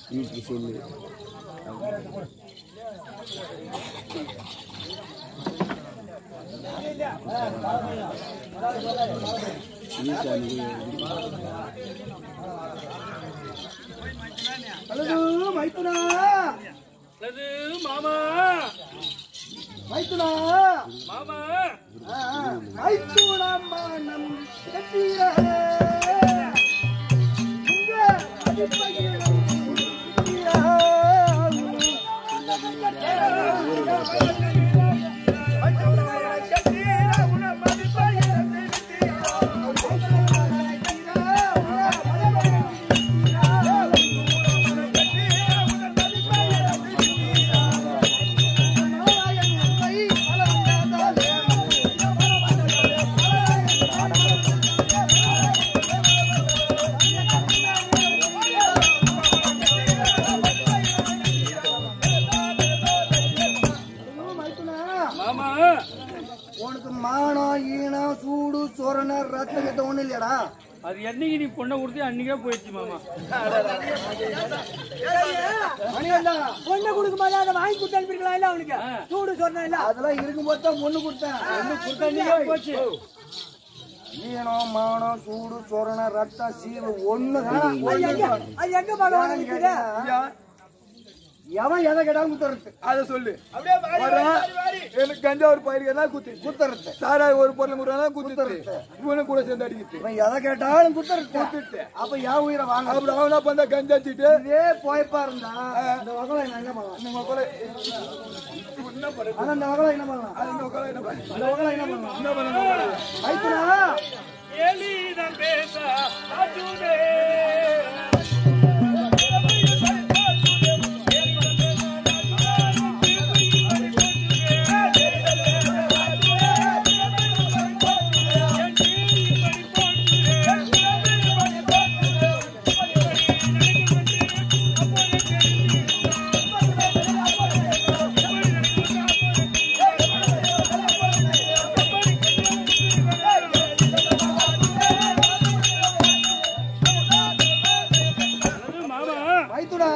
வீட்டுக்கு சொல்லு அல்லது மைத்துனா அது மாமா மைத்துனா மாமா மைத்துனா மானம் கட்டீர இங்க மதிப்பகிரம் மைத்துனா மாமா உனக்கு மானம் ஈனம் சூடு சொரண ரத்தம் கிட்ட ஒண்ணு இல்லையாடா அது என்னைக்கு நீ பொண்ணை கொடுத்து அன்னைக்கே போயிடுச்சு மாமா மணியண்டா பொண்ணை கொடுக்க மாதிரி அதை வாங்கி கொடுத்து அனுப்பிருக்கலாம் இல்ல அவனுக்கு ஆ. சூடு சொன்னா இல்ல அதெல்லாம் இருக்கும்போது தான் பொண்ணு கொடுத்தேன் கொடுத்த அன்னைக்கே போச்சு ஈனம் மானம் சூடு சொரண ரத்தம் சீவு ஒண்ணு தான் அது எங்க அது எங்க பகவான் இருக்குது எவன் எதை கேட்டாலும் குத்துறது அத சொல்லு வர்றான், எனக்கு கஞ்சா ஒரு பயிருக்கு என்ன குத்து குத்துறது சாராய் ஒரு பொருள் முறை குத்துறது இவனும் கூட சேர்ந்து அடிக்கிட்டு இவன் எதை கேட்டாலும் குத்துறது அப்ப என் உயிரை வாங்க அப்படி அவனா பண்ண கஞ்சா சீட்டு இதே போய்ப்பா இருந்தா இந்த வகலை நான் என்ன பண்ணலாம் நம்ம கொலை ஆனா இந்த வகலை என்ன பண்ணலாம் இந்த கொலை என்ன பண்ண- இந்த வகலை என்ன பண்ணலாம் என்ன பண்ணணும் மைத்துனா எலிதம் பேச அஜுதே மாமா மைத்துனா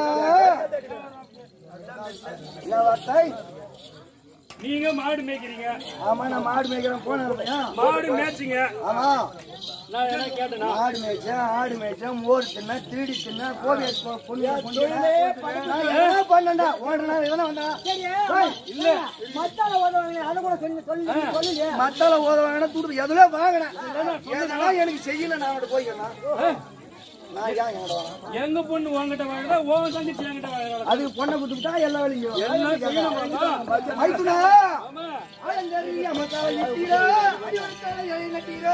என்ன வார்த்தை நீங்க மாடு மேய்க்கிறீங்க ஆமா நான் மாடு மேய்க்கிறேன் போன மாடு மேய்ச்சிங்க ஆமா நான் என்ன கேட்டேனா ஆடு மேய்ச்சேன் ஆடு மேய்ச்சேன் மோர் தின்ன திருடி தின்ன கோழி எடுத்து போ- பொண்ணு பொண்ணு நான் என்ன பண்ணேன்டா ஓடுறா எவனா வந்தா இல்ல மத்தால உதவாங்க அதை கூட சொல்லி சொல்லி சொல்லுங்க மத்தால ஓத வாங்கினா துடு எதுல வாங்கினேன் எதெல்லாம் எனக்கு செய்யல நான் அவன்கிட்ட போய்க்கிறேன் நான் ஏன் என்கிட்ட வரேன் எங்க பொண்ணு உங்ககிட்ட வாங்குறா உன் தங்கச்சி என்கிட்ட வாங்குறா அதுக்கு பொண்ணை கொடுத்துட்டா எல்லா வேலையும் எல்லாம் செய்யணும் மாமா மைத்துனா ஆமா ஆழந்தறிய மத்தால நெட்டீரா அடிவத்தால எழி நெட்டீரா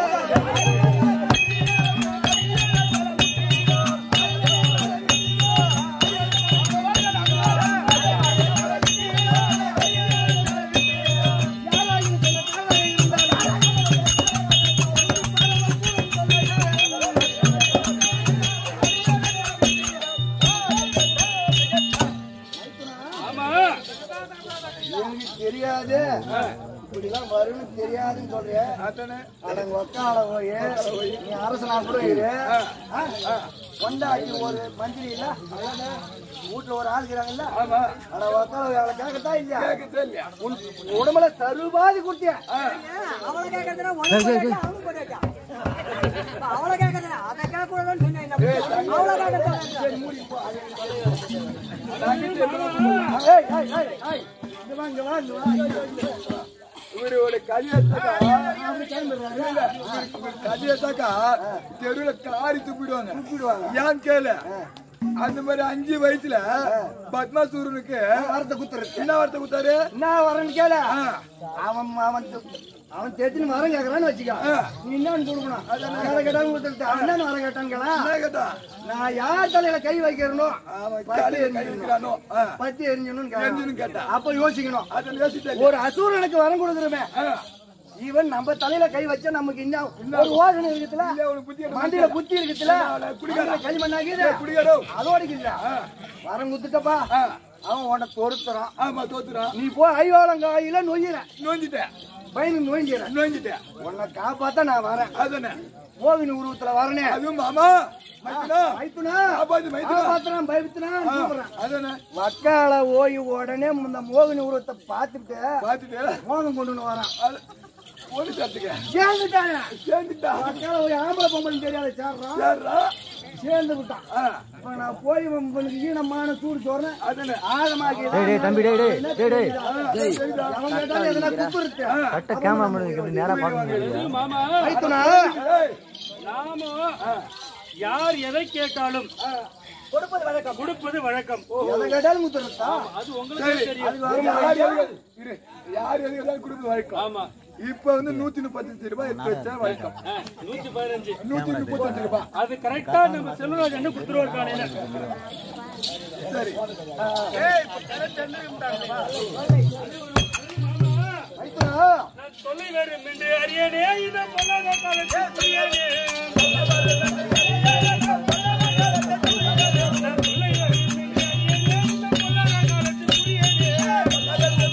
ஆமா எனக்கு தெரியாது இப்படிலாம் வரும்னு தெரியாதுன்னு சொல்றேன் அதானே அடங்க ஒக்கால போய் நீ அரசனா கூட இரு கொண்டாடி ஒரு மந்திரி இல்ல வீட்டுல ஒரு ஆள் இருக்கிறாங்கல்ல அட ஒக்கால அவளை கேட்கத்தான் இல்லையா கேக்குதா இல்லையா உன் உடம்புல சருபாதி கொடுத்திய அவளை கேட்கறதுனா ஒண்ணு போட்டாச்சா, அவன் போட்டாச்சா? இப்ப அவளை கேட்கறதுனா அதை கேட்கக்கூடாதுன்னு சொன்னேன் என்ன? அவளை கேட்கறதுனா ஏய், ஏய், ஏய், ஏய். இங்க வா, இங்க வா, இங்க வா, இங்க வா. இவரோட கதியத்தாக்கா கதியத்தாக்கா தெருவுல காரி துப்பிடுவாங்க கூப்பிடுவாங்க ஏன் கேளு அந்த மாதிரி அஞ்சு வயசுல பத்மாசூரனுக்கு வார்த்தை குத்துறது என்ன வார்த்தை கொடுத்தாரு என்ன வரேன்னு கேள அவன் அவன் அவன் தேத்தின்னு வரம் கேட்கறான்னு வச்சுக்க நீ என்னன்னு கொடுக்கணும் வேலை கேட்டாலும் கொடுத்துருக்க அவன் என்ன வரம் கேட்டான்னு கேளா என்ன கேட்டா நான் யார் தலையில கை வைக்கிறனோ அவன் பத்தி காலையில கை எரிஞ்சிடணும் வைக்கிறானோ ஆ. பத்தி எரிஞ்சணும்னு எரிஞ்சணும்னு கேட்டா கேட்டா. அப்ப யோசிக்கணும் அதில் யோசித்தேன் ஒரு அசூரனுக்கு வரம் கொடுக்குறமே இவன் நம்ம தலையில கை வச்சா நமக்கு இன்னும் ஒரு ஓசனை இருக்குதுல உனக்கு புத்தி என்ன? மண்டியில குத்தி இருக்குதுல குடிக்காரா? கை மண்ணாகிது குடிகாரோ அதோட இல்ல வரம் குத்துட்டப்பா ஆ. அவன் உன்னை தொடுத்துறான் ஆமா தோத்துறான் நீ போய் ஐவாளங்காயில நொய்யிற நோஞ்சிட்டேன் பையனு நொய்ஞ்சிற நோஞ்சிட்டேன் உன்னை காப்பாத்த நான் வரேன் அதானே மோகினி உருவத்துல வரனே அதுவும் மாமா மைத்துனா மைத்துனா காப்பாத்து மைத்துனா காப்பாத்துறான் பயத்துறான் கூப்பிடுறான் அதானே வக்கால ஓய் உடனே இந்த மோகினி உருவத்தை பார்த்துட்டு பாத்துட்டு மோகம் கொண்டு வந்து வரான் அது போலீஸ் எடுத்துக்க சேர்ந்துட்டாங்க சேர்ந்துட்டா வக்கால ஓய் ஆம்பளை பொம்பளை தெரியாத சேர்றான் சேர்றா சேர்ந்து விட்டான் ஆ, இப்ப நான் போய் உங்களுக்கு ஈனமான சூடு சோறேன் அதானே ஆழமாக்கி தம்பி டேய் டேய் டேய் டேய் அவன் கேட்டாலும் எதனா குத்து இருக்கு கட்ட கேமரா முன்னாடி நேரா பார்க்க முடியாது அது மாமா மைத்துனா ஏய், நாம யார் எதை கேட்டாலும் கொடுப்பது வழக்கம் கொடுப்பது வழக்கம் எதை கேட்டாலும் குத்துறதா அது உங்களுக்கு தெரியும் யார் எதுக்கு- இரு, யார் எதுக்கு ஏதாவது கொடுத்து வழக்கம் ஆமா இப்ப வந்து நூத்தி முப்பத்தஞ்சு ரூபாய் எடுத்து வச்சா வழக்கம் ஆ, நூத்தி பதினஞ்சு நூத்தி முப்பத்தஞ்சு ரூபாய் அது கரெக்டா நம்ம செல்வராஜ் என்ன கொடுத்துருவாரு காலையில சரி மைத்துனா நான் சொல்ல வேண்டும் என்று அறியனே இதை பொல்லாத காலத்தில் புரியனே. நான் சொல்ல வேண்டும் என்று அறியனே, இதை பொல்லாத காலத்தில் புரியனே.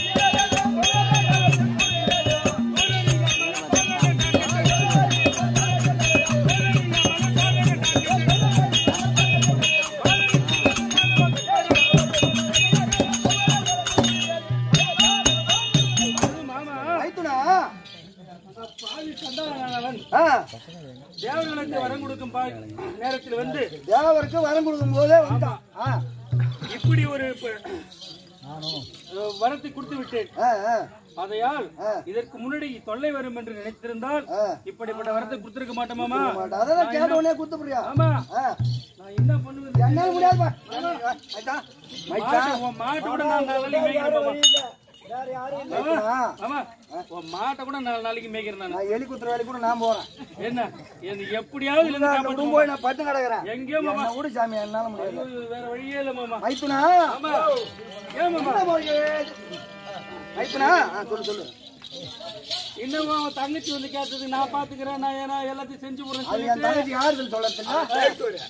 மாமா மைத்துனா பாவி சண்டாளனானவன் ஆ, தேவர்களுக்கு வரம் கொடுக்கும் பா- நேரத்தில் வந்து தேவருக்கு வரம் கொடுக்கும் போதே வந்தான் ஆ, இப்படி ஒரு ப- அஹ் வரத்தை கொடுத்து விட்டேன் ஆ, ஆ, ஆகையால் ஆ. இதற்கு முன்னாடி தொல்லை வரும் என்று நினைத்திருந்தால் ஆ. இப்படிப்பட்ட வரத்தை கொடுத்திருக்க மாட்டோமாமா மாட்டா. அதான் கேட்ட உடனே குத்து புரியா ஆமா ஆ, நான் என்ன பண்ணுவது என்னால முடியாதுப்பா மைத்தா மைத்தா மாட்டு- உன் மாட்டை கூட நான் நாலு நாளைக்கு மேய்க்கிறேன் மாமா. வேற யாரும் இல்லை. ஆமா, மைத்துனா, ஆமா உன் மாட்டை கூட நாலு நாளைக்கு மேய்க்கிறேன் நான் நான் எலி குத்துற வேலைக்கு கூட நான் போறேன் என்ன என்ன எப்படியாவது இதுல இருந்து அந்த காப்பாத்து ரூம் போய் நான் பட்டு கிடக்குறேன் எங்கேயோ மாமா என்ன கூட சாமி என்னால முடியாது ஐயோ, வேற வழியே இல்ல மாமா மைத்துனா ஆமா ஏன் மாமா என்ன மொழி? மைத்துனா ஆ, சொல்லு சொல்லு இன்னும் அவன் தங்கச்சி வந்து கேட்டது நான் பாத்துக்கிறேன் நான் ஏன்னா எல்லாத்தையும் செஞ்சு போறேன் அது என் தங்கச்சி யாருன்னு சொல்லத்தில்ல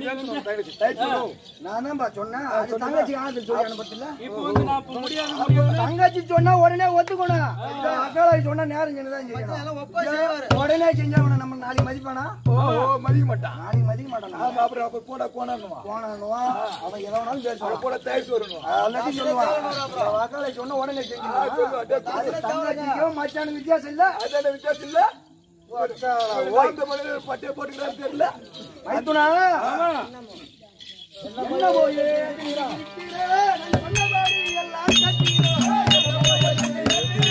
நான் தான்ப்பா சொன்னேன் அது தங்கச்சி யாருன்னு சொல்லி அனுப்பத்தில்ல இப்போ வந்து நான் இப்ப முடியாது முடியாது தங்கச்சி சொன்னா உடனே ஒத்துக்கணும் இந்த அக்காளாய் சொன்னா நேரம் செஞ்சுதான் செய்யணும் உடனே செஞ்சா அவனை நம்ம நாளைக்கு மதிப்பானா ஓ ஓ, மதிக்க மாட்டான் நாளைக்கு மதிக்க மாட்டானா ஆமா அப்புறம் அப்ப போடா போனான்னுவான் போனானுவான் அவன் எதை வேணாலும் பேசுவான் போட தயாரிச்சு வரணும் எல்லாத்தையும் சொல்லுவான் அக்காளை சொன்ன உடனே செஞ்சுக்கலாம் அது தங்கச்சிக்கும் மச்சானுக்கு வித்தியாசம் இல்ல அதான வித்தியாசம் இல்ல அக்காளா, வாழ்ந்த மனிதர் பட்டே போட்டுக்கிறான்னு தெரியல மைத்துனா ஆமா என்ன போய் நான் சொன்னபடி எல்லாம் கட்டிடும்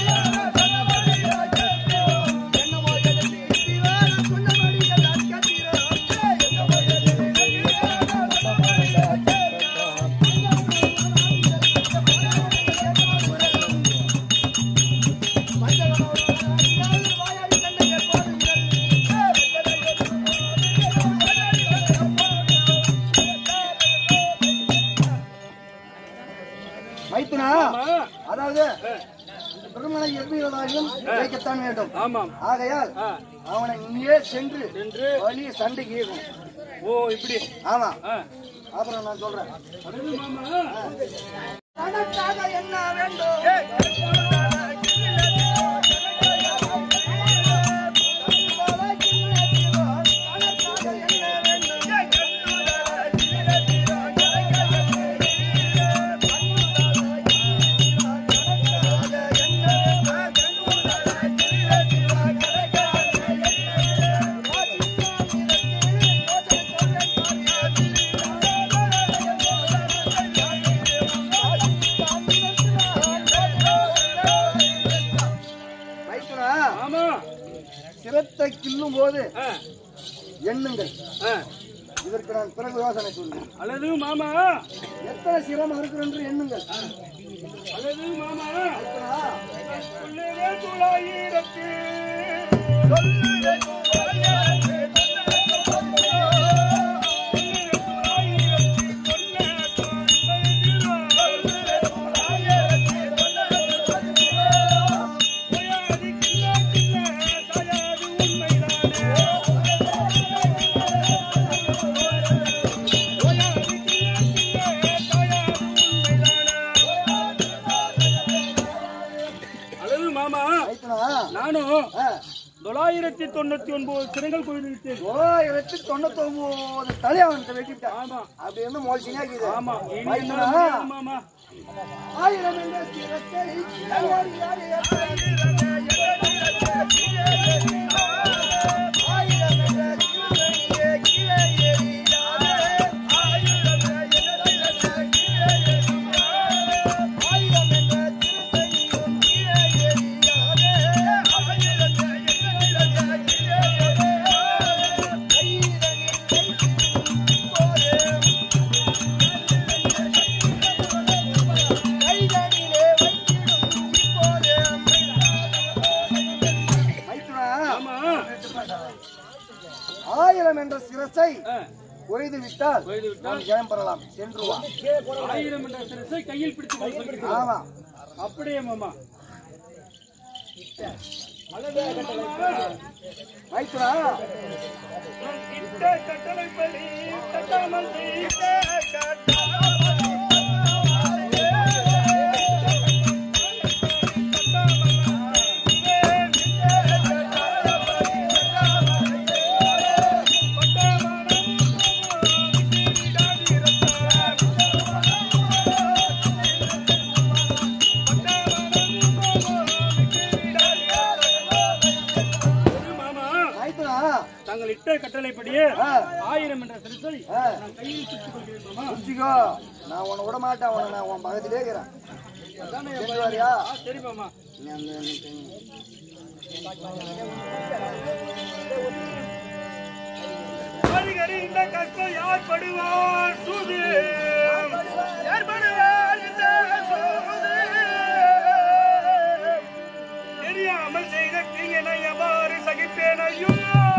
மைத்துனா ஆமா அதாவது இந்த திருமணம் எப்படியும் வைக்கத்தான் வேண்டும் ஆமாம் ஆகையால் ஆ, அவனை நீயே சென்று சென்று வழி சண்டைக்கு ஈகும். ஓ இப்படி ஆமா ஆ, அப்புறம் நான் சொல்றேன் அடுத்து மாமா தனக்காக என்ன வேண்டும் மைத்துனா ஆமா சிரத்தை கிள்ளும் போது ஆ, எண்ணுங்கள் ஆ. இதற்கு நான் பிறகு யோசனை சொல்லுங்கள் அல்லது மாமா எத்தனை சிரமம் இருக்கிறது என்று எண்ணுங்கள் அல்லது மாமா சொல்லுவே தொள்ளாயிரத்து அல்லது மாமா மைத்துனா நானும் ஆ, தொள்ளாயிரத்தி தொண்ணூத்தி ஒன்பது சிறங்கள் கோயில் ஓயிரத்தி தொண்ணூத்தி ஒன்பது தலை அவன்கிட்ட வெட்டிவிட்டான் ஆமா அப்படி இருந்து மோசினா இருக்குது ஆமா இனி என்ன மைத்துனா, ஆமா ஆமா ஆயிரம் என்ற சிரத்தை யார் யார் ஆயிரம் என்ற சிறுத்தையே கீழே எறியாதே. ஆயிரம் என்ற கீழே எறியாதே. ஆயிரம் என்ற சிறுத்தையும் கீழே எறியாதே. ஆயிரம் என்ற கீழே எறியாதே. கைதனில் போரே கைதனிலே வைத்திடும் இப்போதே மைத்துனா, ஆமா ஆயிரம் என்ற சிரசை ஆ, ஒய்து விட்டால் கொய்து விட்டால் நாம் ஜெயம் பெறலாம் சென்று வா ஆயிரம் என்ற சிரசை கையில் பிடித்து கொள்கிறீர்கள். ஆமா அப்படியே மாமா மைத்துனா இட்ட கட்டளைப்படி தட்டாமல் செய்த மாமா மைத்துனா தாங்கள் இட்ட கட்டளைப்படியே ஆ. ஆயிரம் என்ற சிறுத்தை ஆ. நான் கையில் சுட்டுக் கொள்கிறேன் மாமா புரிஞ்சுக்கோ நான் உன்னை விட மாட்டேன் உன்னை நான் உன் பக்கத்திலே இருக்கிறேன் சென்று வரியா ஆ, சரி மாமா நீ அந்த- நீ- அடிக்கடி இந்த கற்கள் யார் படுவார் சூது யார் படுவார் இந்த சூது தெரியாமல் செய்த தீங்கினை எவ்வாறு சகிப்பேன் ஐயோ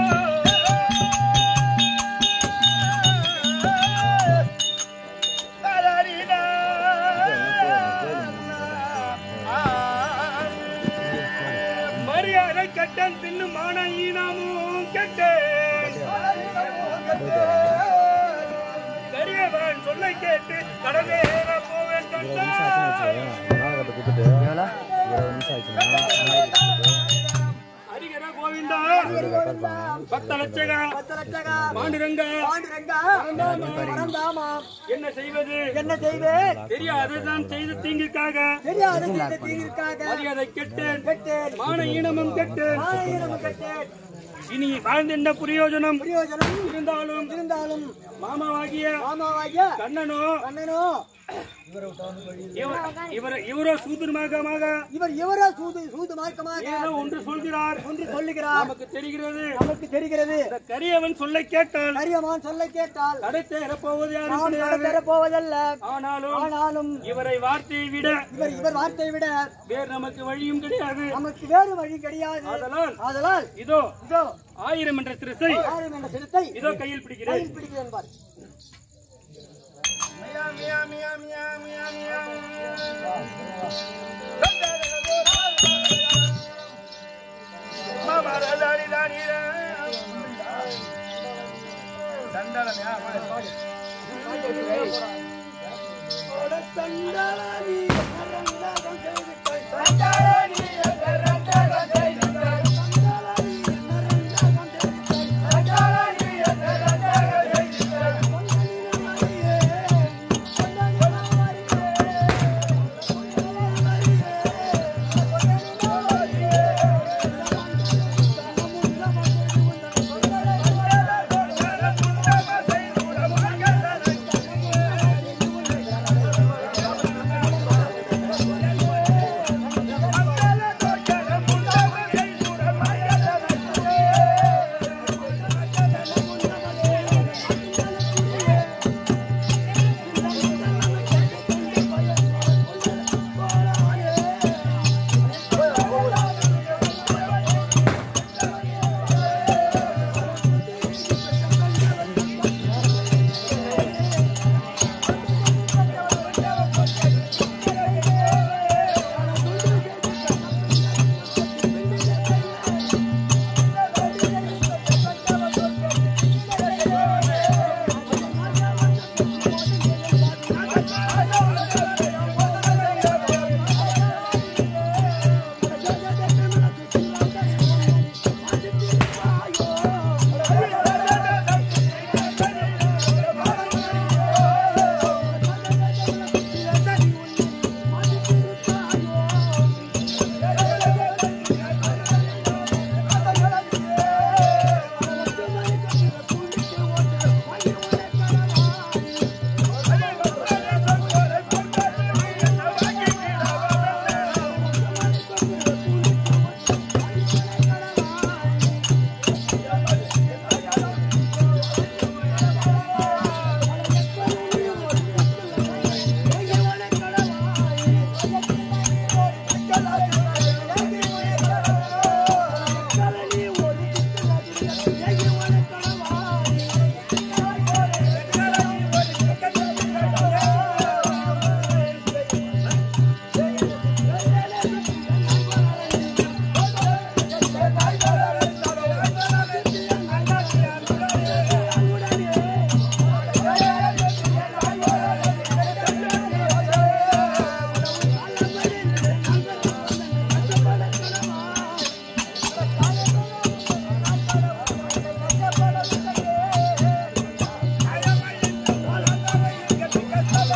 மரியாதை கட்டன் பின்னும் மான ஈனமும் கெட்டேன் பெரியவன் சொல்லை கேட்டு கடலேற போவேன் கண்டாய். எவ்வளோ? இருபது நிமிஷம் ஆச்சுன்னா ஹரிகர கோவிந்தா பக்த லட்சகா பாண்டுரங்கா பரந்தாமா என்ன செய்வது என்ன செய்வேன் தெரியாது நான் செய்த தீங்குக்காக தெரியாத செய்த தீங்கிற்காக மரியாதை கெட்டேன் கெட்டேன் மான ஈனமும் கெட்டேன் ஆயிரம் கெட்டேன் இனி வாழ்ந்த பிரயோஜனம் பிரயோஜனம் இருந்தாலும் இருந்தாலும் மாமாவாகிய மாமாவாகிய கண்ணனோ கண்ணனோ இவர் இவர் இவரோ சூதுர்மாகமாக இவர் இவரோ சூது சூது மார்க்கமாக ஏதோ ஒன்று சொல்கிறார் ஒன்று சொல்லுகிறார் நமக்கு தெரிகிறது நமக்கு தெரிகிறது இந்த கரியவன் சொல்லை கேட்டால் கரியமான் சொல்ல கேட்டால் கடை தேரப்போவது யாரும் நாம் கிடையாது பெற போவதல்ல ஆனாலும் ஆனாலும் இவரை வார்த்தையை விட இவர் இவர் வார்த்தையை விட வேறு நமக்கு வழியும் கிடையாது நமக்கு வேறு வழி கிடையாது ஆதலால் ஆதலால் இதோ இதோ ஆயிரம் என்ற சிறுசை ஆயிரம் என்ற சிறுத்தை இதோ கையில் பிடிக்கிறேன் கையில் பிடிக்கிறது என்பார் ஆ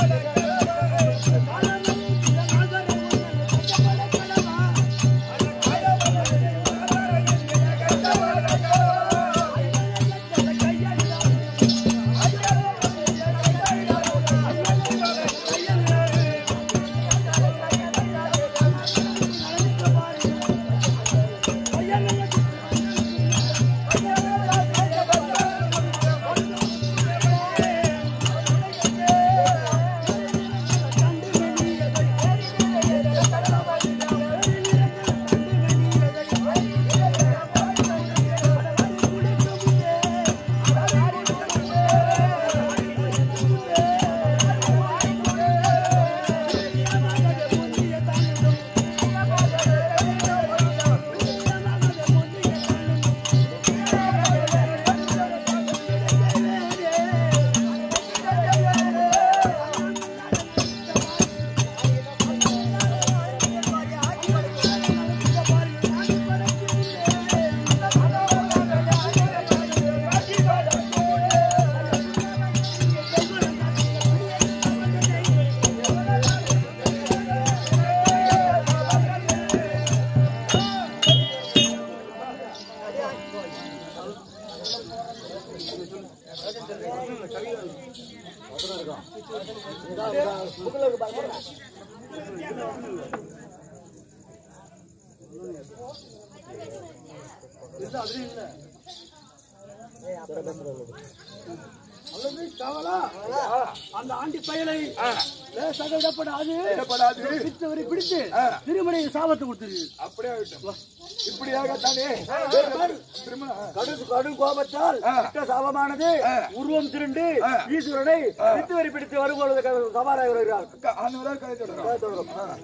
அந்த ஆண்டி பயலை லேசாக விடப்படாது விடப்படாது. பிடித்தவரை பிடித்து ஆ. திருமணை சாபத்தை கொடுத்துரு அப்படியே ஆகட்டும். இப்படியாகத்தானே திருமணம் கடும் கடும் கோபத்தால் ஆ. விட்ட சாபமானது ஆ. உருவம் திருண்டு ஆ. ஈஸ்வரனை பிடித்தவரை பிடித்து வரும்பொழுது சவாலாக வருகிறார் க- அந்த மாதிரி கை தொடரும் ஆ.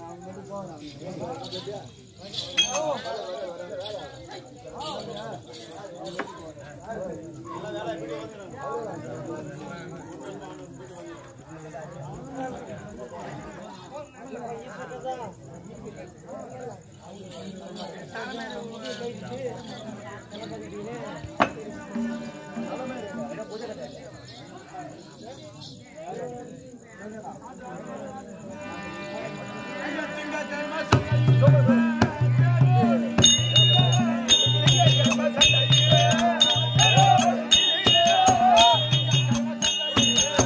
ஆ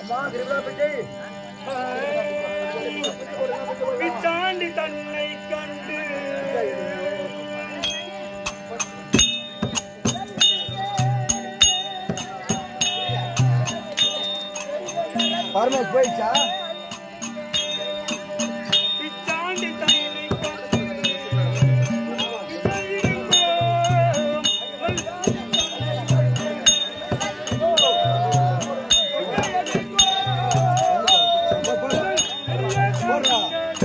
அம்மா கிருபா பிச்சை பிச்சாண்டி தன்னை கண்டு பரமேஷ் போயிடுச்சா பிச்சாண்டி தன்னை கண்டு போடுறா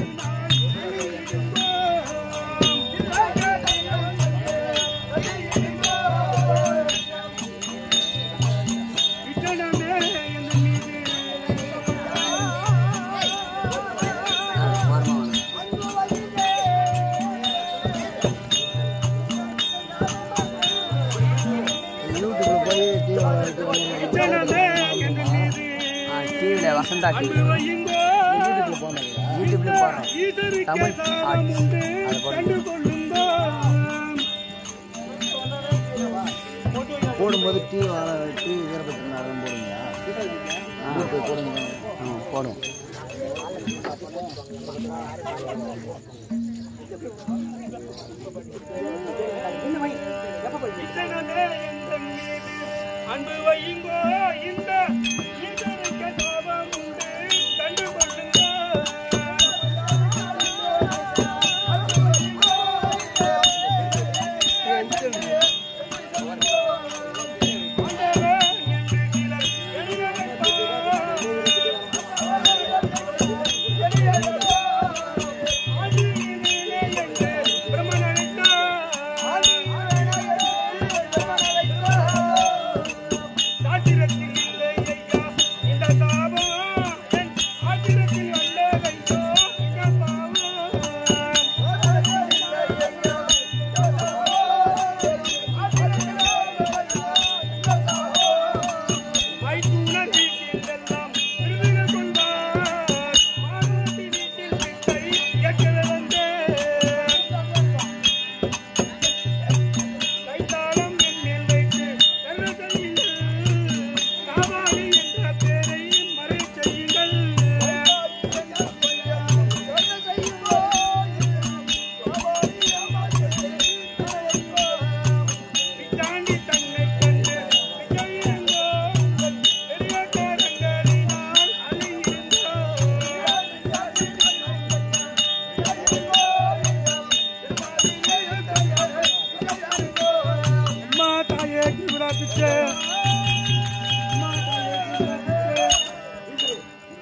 யூடியூப்ல போய் டிவியில வசந்தா டிவி யூடியூப்ல போடுறோம் தமிழ் ஆர்ட்ஸ் அது போடுறோம் போடும்போது டீ வாழ டீ வீரபத்திரம் நேரம் போடுங்களா யூடியூப் போடுங்க ஆ, போடுவோம் அன்பு வையுங்கோ இந்த ஈசனுக்கு தாபம் உண்டு கண்டு கொள்ளுங்கோ வைத்துணர் வீட்டிலெல்லாம் விருதுகள் கொண்டார் பார்வதி வீட்டில் பிச்சை கேட்கவே வந்தேன் கைத்தாளம் என் வைத்து கரு செய்யுங்கள் காவாலி என்ற பேரை மறை செய்யுங்கள் பிச்சாண்டி தன்னை கண்டு விஜயிருந்தோ பெரிய காரங்களினால் அலையிருந்தோ அம்மா தாயே கிவிடா பிச்சை அம்மா தாயே கிவிடா பிச்சை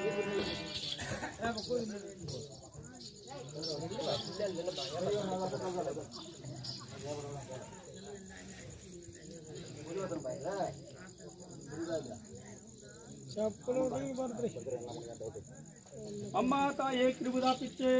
அம்மா தாயே கிருபுதா பிச்சை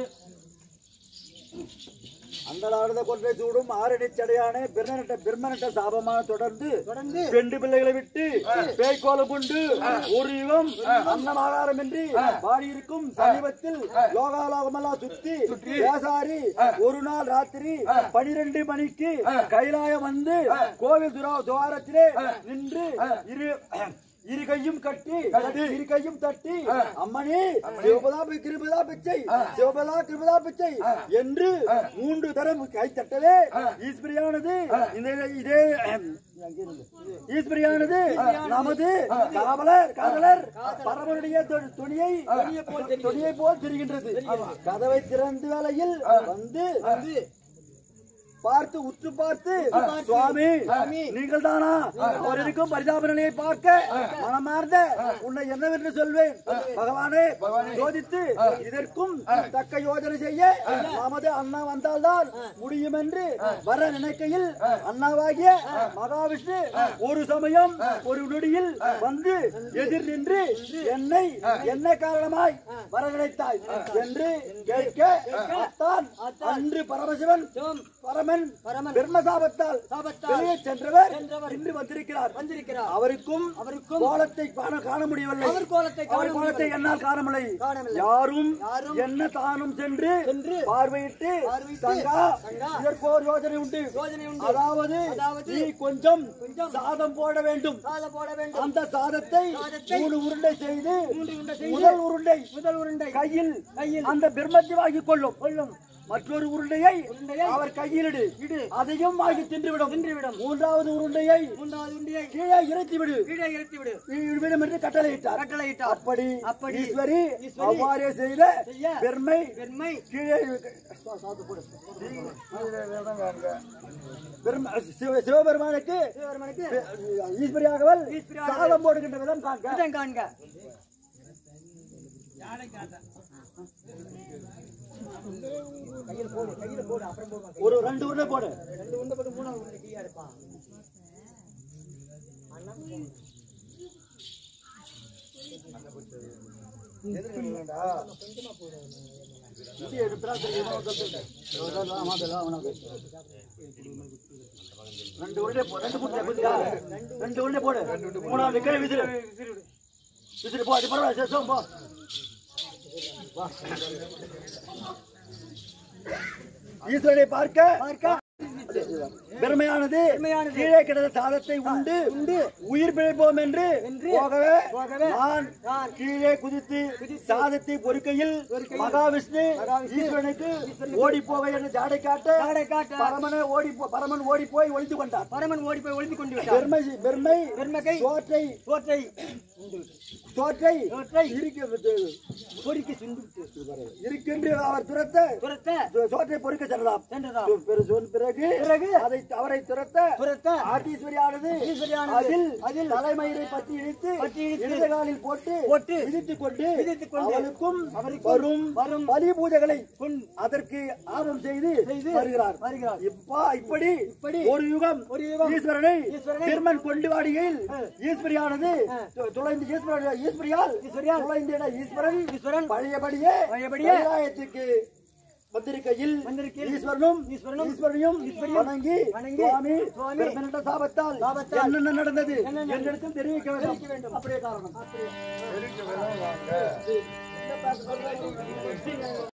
அந்தளாடுத கொன்றை சூடும் ஆரணி சடையானே பிரம்மனிட்ட பிரம்மனிட்ட சாபமான தொடர்ந்து தொடர்ந்து பெண்டு பிள்ளைகளை விட்டு பேய்கோலம் கொண்டு ஒரு யுகம் அன்னம் ஆகாரமின்றி பாடியிருக்கும் சமீபத்தில் லோகாலோகமெல்லாம் சுத்தி பேசாரி ஒரு நாள் ராத்திரி பனிரெண்டு மணிக்கு கைலாயம் வந்து கோவில் துரா துவாரத்திலே நின்று இரு இரு கையும் கட்டி இரு கையும் தட்டி அம்மனே சிவபதா பி- கிருபதா பிச்சை சிவபதா கிருபதா பிச்சை என்று மூன்று தரம் கை தட்டவே ஈஸ்வரியானது இந்த இதே ஈஸ்வரியானது நமது காவலர் காதலர் பரமனுடைய தொ- துணியை துணியை போல் தெரிகின்றது கதவை திறந்து வேளையில் வந்து பார்த்து உற்று பார்த்து சுவாமி நீங்கள் தானா அவர் இருக்கும் பரிதாப நிலையை பார்க்க மனமார்ந்த உன்னை என்னவென்று சொல்வேன் பகவானே சோதித்து இதற்கும் தக்க யோஜனை செய்ய நமது அண்ணா வந்தால்தான் முடியும் என்று வர நினைக்கையில் அண்ணாவாகிய மகாவிஷ்ணு ஒரு சமயம் ஒரு நொடியில் வந்து எதிர் நின்று என்னை என்ன காரணமாய் வர நினைத்தாய் என்று கேட்க அத்தான் அன்று பரமசிவன் பரம பரமன் பரமன் பிரம்மசாபத்தால் சாபத்தால் வெளியே சென்றவர் சென்றவர் இன்று வந்திருக்கிறார் வந்திருக்கிறார் அவருக்கும் அவருக்கும் கோலத்தை காண காண முடியவில்லை அவர் கோலத்தை காண அவர் கோலத்தை முடியவில்லை. என்னால் காணவில்லை காணவில்லை. யாரும் யாரும் என்ன தானும் சென்று சென்று பார்வையிட்டு பார்வையிட்டு தங்கா தங்கா, இதற்கு ஒரு யோஜனை உண்டு யோஜனை உண்டு. அதாவது அதாவது நீ கொஞ்சம் கொஞ்சம் சாதம் போட வேண்டும் சாதம் போட வேண்டும் அந்த சாதத்தை சாதத்தை மூணு உருண்டை செய்து மூன்று உருண்டை செய்து முதல் உருண்டை முதல் உருண்டை கையில் கையில் அந்த பிரம்மத்தை வாங்கிக் கொள்ளும் கொள்ளும் மற்றொரு உருண்டையை உருண்டையை அவர் கையில் இடு இடு. அதையும் வாங்கி தின்றுவிடும் தின்றுவிடும். மூன்றாவது உருண்டையை மூன்றாவது உருண்டையை கீழே இறக்கி விடு கீழே இறக்கி விடு விடும் என்று கட்டளையிட்டார் கட்டளையிட்டார் அப்படி அப்படி ஈஸ்வரி ஈஸ்வரி அவ்வாறே செய்த செய்ய பெருமை பெருமை கீழே பெருமை- சிவ- சிவபெருமானுக்கு சிவபெருமானுக்கு ஈஸ்வரியாகவல் ஈஸ்வரியாகவல் சாதம் போடுகின்ற விதம் காண்க இதன் காண்க ஒரு ரெண்டு உருண்டை போடு ரெண்டு உருண்டை போட்டு மூணாவது உருண்டை கீழே இருப்பான் ரெண்டு உருண்டை போ ரெண்டு குட்டியா குட்டியா ரெண்டு உருண்டை போடு மூணாவது கீழே விசிறு விசிறு போ அது பரவாயில்ல சரி, சோம் போ வா. ஈஸ்வரனை பார்க்க பார்க்க பெருமையானது பெருமையானது. கீழே கிடந்த சாதத்தை உண்டு உண்டு உயிர் பிழைப்போம் என்று என்று போகவே போகவே நான் நான் கீழே குதித்து சாதத்தை பொறுக்கையில் மகாவிஷ்ணு ஈஸ்வரனுக்கு ஓடி போக என்று ஜாடை காட்ட ஜாடை காட்ட பரமனை ஓடி போ- பரமன் ஓடி போய் ஒளிந்து கொண்டார் பரமன் ஓடி போய் ஒளிந்து கொண்டு விட்டார் பெருமை பெருமை பெருமகை சோற்றை சோற்றை சோற்றை சோற்றை இருக்க பொறுக்கி சிந்து விட்டு இருக்கின்ற அவர் துரத்த துரத்த சோற்றை பொறுக்க சென்றதாம் சென்றதாம் பெரு- சொன்ன பிறகு பிறகு அதை அவரை துரத்த துரத்த ஆட்டீஸ்வரியானது ஈஸ்வரியானது அதில் அதில் தலைமயிரை பற்றி இழுத்து பற்றி இழுத்து இடது காலில் போட்டு போட்டு மிதித்துக் கொண்டு மிதித்துக் கொண்டு அவளுக்கும் அவருக்கும் வரும் வரும் பலி பூஜைகளை கொண்டு அதற்கு ஆர்வம் செய்து செய்து வருகிறார் வருகிறார். இப்பா இப்படி இப்படி ஒரு யுகம் ஒரு யுகம் ஈஸ்வரனை ஈஸ்வரனை பெருமன் கொண்டு வாடிகையில் ஈஸ்வரியானது து- துளைந்து ஈஸ்வர ஈஸ்வரியால் ஈஸ்வரியால் துளைந்திட ஈஸ்வரன் ஈஸ்வரன் பழையபடியே பழையபடியே கைலாயத்துக்கு வந்திருக்கையில் வந்திருக்கையில் ஈஸ்வரனும் ஈஸ்வரனும் ஈஸ்வரனையும் வணங்கி வணங்கி சுவாமி சுவாமி பெருமனிட்ட சாபத்தால் சாபத்தால் என்னென்ன நடந்தது என்னென்ன என்னிடத்தில் தெரிவிக்க தெரிவிக்க வேண்டும் வேண்டும். அப்படியே காரணம்